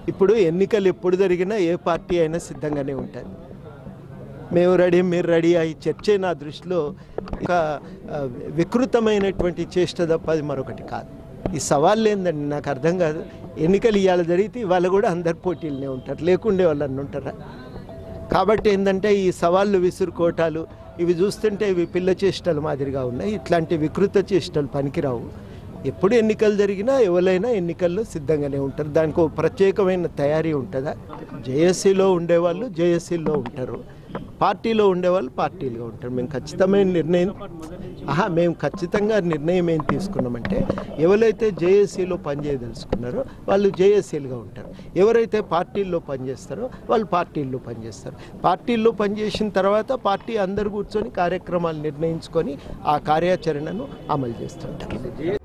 ఇప్పుడు ఎన్నికలు ఎప్పుడు జరిగినా ఏ పార్టీ అయినా సిద్ధంగానే ఉంటుంది మేము రెడీ మీరు రెడీ అయ్యి చర్చే నా దృష్టిలో ఒక ఆ, వికృతమైనటువంటి చేష్ట తప్ప అది మరొకటి కాదు ఈ సవాళ్ళు ఏందండి నాకు అర్థం కాదు ఎన్నికలు ఇవాళ జరిగితే ఇవాళ కూడా అందరు పోటీలనే ఉంటారు లేకుండే వాళ్ళని ఉంటారా కాబట్టి ఏంటంటే ఈ సవాళ్ళు విసురుకోటాలు ఇవి చూస్తుంటే ఇవి పిల్ల చేష్టలు మాదిరిగా ఉన్నాయి ఇట్లాంటి వికృత చేష్టలు పనికిరావు ఎప్పుడు ఎన్నికలు జరిగినా ఎవరైనా ఎన్నికల్లో సిద్ధంగానే ఉంటారు దానికి ఒక ప్రత్యేకమైన తయారీ ఉంటుందా జేఏసీలో ఉండేవాళ్ళు జేఏసీలో ఉంటారు పార్టీలో ఉండేవాళ్ళు పార్టీలుగా ఉంటారు మేము ఖచ్చితమైన నిర్ణయం ఆహా మేము ఖచ్చితంగా నిర్ణయం ఏం తీసుకున్నామంటే ఎవరైతే జేఏసీలో పనిచేయదలుచుకున్నారో వాళ్ళు జేఏసీలుగా ఉంటారు ఎవరైతే పార్టీల్లో పనిచేస్తారో వాళ్ళు పార్టీల్లో పనిచేస్తారు పార్టీల్లో పనిచేసిన తర్వాత పార్టీ అందరు కూర్చొని కార్యక్రమాలు నిర్ణయించుకొని ఆ కార్యాచరణను అమలు చేస్తుంటారు